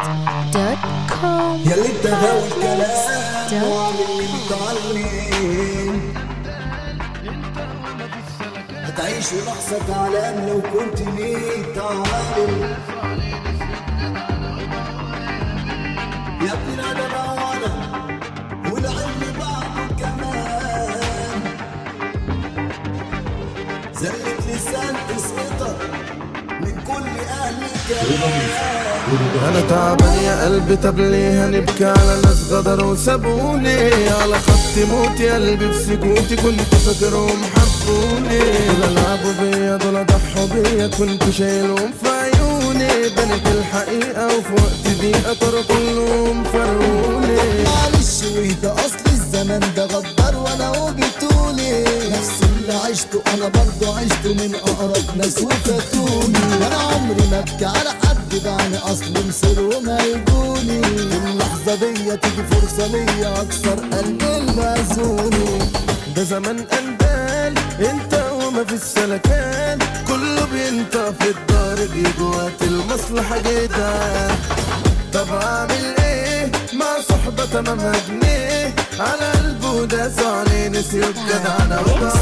Mixed.com يلي انت غاوي الكلام وعامل متعلم هتعيش لحظة عالم لو كنت ميت عالم يا ابن الادب وانا والعلم بعده كمان زلة لسان تسقطك من كل اهل الكلام انا تعبان يا قلبي طب ليه هنبكي على ناس غدروا وسابوني على خط موت يا قلبي في سكوتي كنت فاكرهم حبوني دول لعبوا بيا دول ضحوا بيا كنت شايلهم في عيوني بنت الحقيقة وفي وقت ضيقة طاروا كلهم فرقوني معلش وده اصل الزمن ده غدار وانا وبتوني نفس اللي عشته انا برضه عشته من اقرب ناس وفاتوني انا عمري ما ابكي على حد بعمل اصل مصيرهم هيجوني في اللحظه دي تيجي فرصه ليا اكسر قلبي المأذوني ده زمن اندال انت وما في السلكان كله بينطق في الدار بيجوا وقت المصلحة جدا طب اعمل ايه مع صحبة تمامها جنيه على قلبه داس عليه نسيوا الجدع انا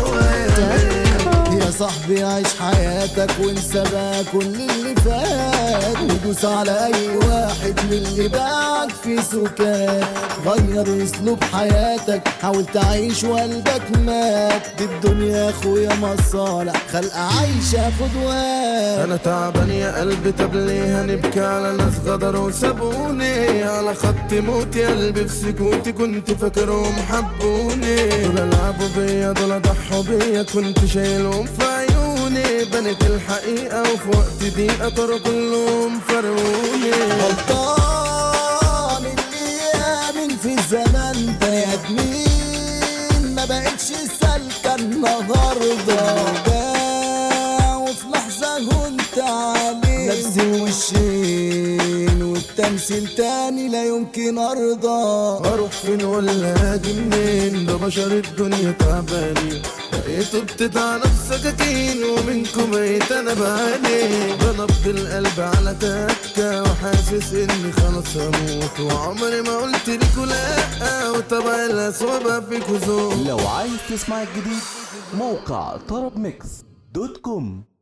يا صاحبي عيش حياتك وانسى بقى كل اللي فات ودوس على اي واحد من اللي باعك في سكات غير اسلوب حياتك حاول تعيش وقلبك مات دي الدنيا يا اخويا مصالح خلق عايشة فضوات انا تعبان يا قلبي طب ليه هنبكي على ناس غدروا وسابوني على خط موت يا قلبي في سكوتي كنت فاكرهم حبوني دول لعبوا بيا دول ضحوا بيا كنت شايلهم في عيوني بنت الحقيقة وفي وقت ضيقة طاروا كلهم فرقوني غلطان اللي يامن في الزمن ده يا ادمين ما بقتش سالكة النهاردة ده وفي لحظة كنت عليه نفسي وشين والتمثيل تاني لا يمكن ارضى اروح فين ولا اجي منين ده بشر الدنيا تعبانين بقيتوا بتدعى سكاكين ومنكم بقيت انا بعاني بنبض القلب على تكة وحاسس اني خلاص هموت وعمري ما قلت لكوا لا وطبع الاسوأ بقى فيكوا ذوق لو عايز تسمع الجديد موقع طرب ميكس دوت كوم